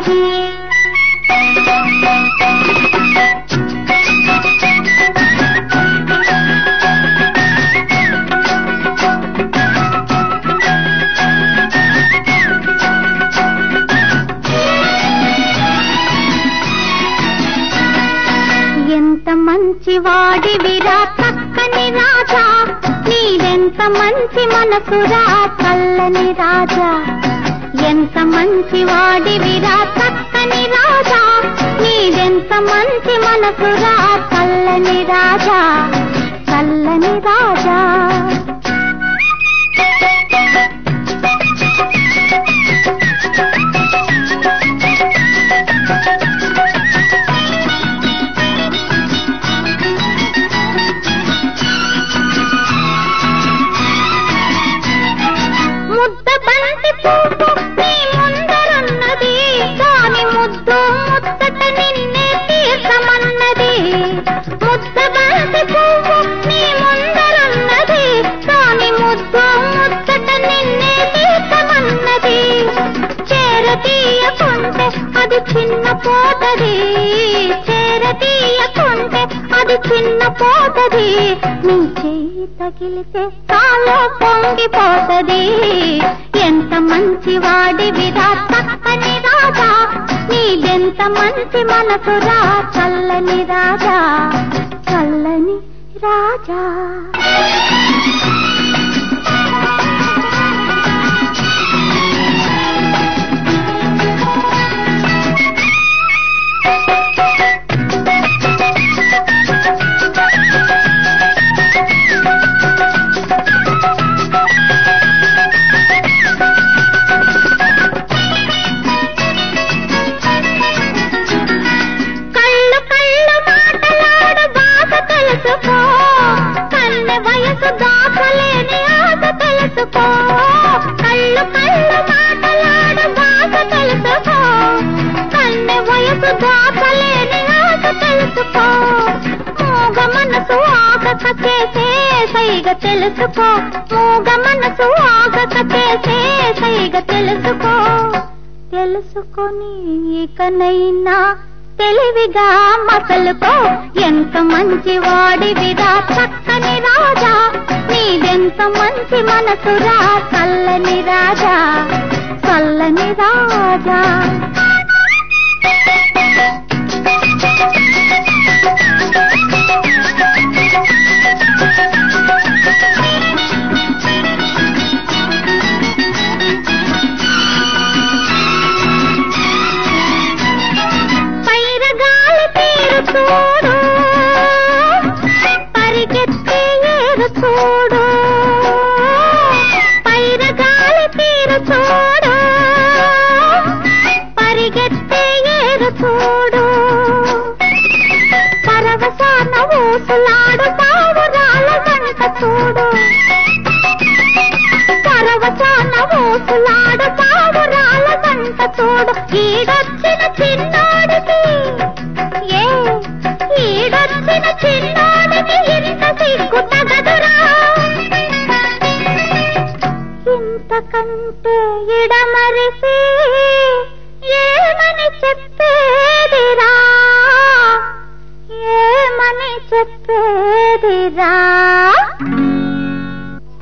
ఎంత మంచి వాడివిరా చక్కని రాజా నీవెంత మంచి మనసురా చల్లని రాజా ఎంత మంచి వాడివిరా చక్కని రాజా నీవెంత మంచి మనసురా చల్లని రాజా చల్లని రాజా ముద్ద బంతి పువ్వు నీ ముందరున్నది దాని ముద్దు ముద్దట నిన్నే తీర్చమన్నది ముద్ద బంతి పువ్వు నీ ముందరున్నది దాని ముద్దు ముద్దట నిన్నే తీర్చమన్నది చేరతీయకుంటే అది చిన్న పోతది చేరతీయకుంటే అది చిన్న పోతది నీ చెయ్యి తగిలితే కాలో పొంగిపోతది ఎంత మంచి వాడివిరా చక్కని రాజా నీదెంత మంచి మనసురా చల్లని రాజా చల్లని రాజా కళ్ళు కళ్ళు మాటలాడు బాధ తెలుసుకో కన్నె వయసు దాచలేని ఆశ తెలుసుకో కళ్ళు కళ్ళు మాటలాడు బాధ తెలుసుకో కన్నె వయసు దాచలేని ఆశ తెలుసుకో మూగ మనసు ఆగక చేసే సైగ తెలుసుకో మూగ మనసు ఆగక చేసే సైగ తెలుసుకో తెలుసుకొని ఇకనైనా తెలివిగా మసలుకో ఎంత మంచి వాడివిరా చక్కని రాజా నీదెంత మంచి మనసురా చల్లని రాజా చల్లని రాజా పైరగాలి తీరు చూడు పరిగెత్తే ఏరు చూడు పైరగాలి తీరు చూడు పరిగెత్తే ఏరు చూడు పరవశాన ఊసులాడు పావురాల గంట చూడు పరవశాన ఊసులాడు పావురాల గంట చూడు ఈడొచ్చిన చిన్నోడికి ఏ ఈడొచ్చిన చిన్నోడికి ఇంత సిగ్గు తగదురా ఇంతకంటే ఇడమరిసి ఏమని చెప్పేదిరా ఏమని చెప్పేదిరా